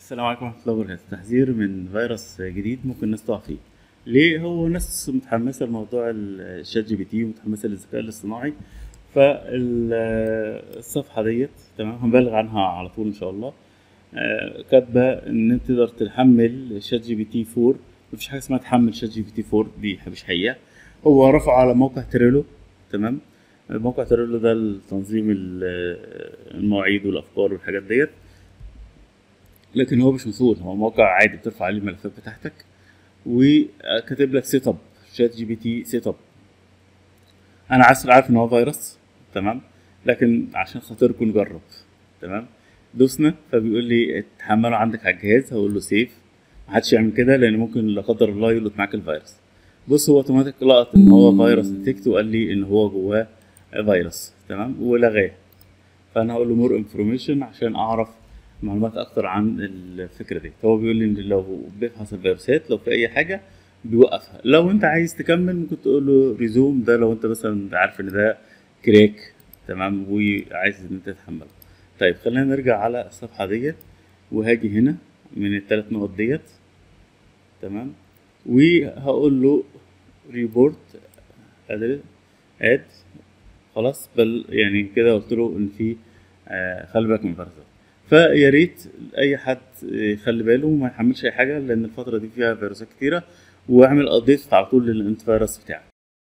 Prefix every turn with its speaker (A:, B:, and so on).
A: السلام عليكم ورحمة الله وبركاته تحذير من فيروس جديد ممكن الناس تقع فيه ليه هو ناس متحمسة لموضوع الشات جي بي تي ومتحمسة للذكاء الاصطناعي فالصفحة ديت تمام هنبلغ عنها على طول إن شاء الله آه، كاتبة إن أنت تقدر تحمل شات جي بي تي 4 مفيش حاجة اسمها تحمل شات جي بي تي 4 دي مش حقيقة هو رفعه على موقع تريلو تمام موقع تريلو ده لتنظيم ال- المواعيد والأفكار والحاجات ديت لكن هو مش مسؤول هو موقع عادي بترفع عليه الملفات بتاعتك وكاتب لك سيت اب شات جي بي تي سيت اب انا عارف عارف ان هو فيروس تمام لكن عشان خاطركم نجرب تمام دوسنا فبيقول لي تحمله عندك على الجهاز هقول له سيف محدش يعمل كده لان ممكن لا قدر الله يلقط معاك الفيروس بص هو اوتوماتيك لقط ان هو فيروس ديتكت وقال لي ان هو جواه فيروس تمام ولغاه فانا هقول له مور انفورميشن عشان اعرف معلومات اكتر عن الفكره دي هو بيقول لي ان لو بيفحص الفيروسات لو في اي حاجه بيوقفها لو انت عايز تكمل ممكن تقول له ريزوم ده لو انت مثلا عارف ان ده كراك تمام وعايز ان انت تتحمله طيب خلينا نرجع على الصفحه ديت وهاجي هنا من الثلاث نقط ديت تمام وهقول له ريبورت اد خلاص بل يعني كده قلت له ان في آه خلي بالك من الفيروسات فيا ريت اي حد يخلي باله وما يحملش اي حاجه لان الفتره دي فيها فيروسات كتيره واعمل ابديت على طول للانت فيروس بتاعك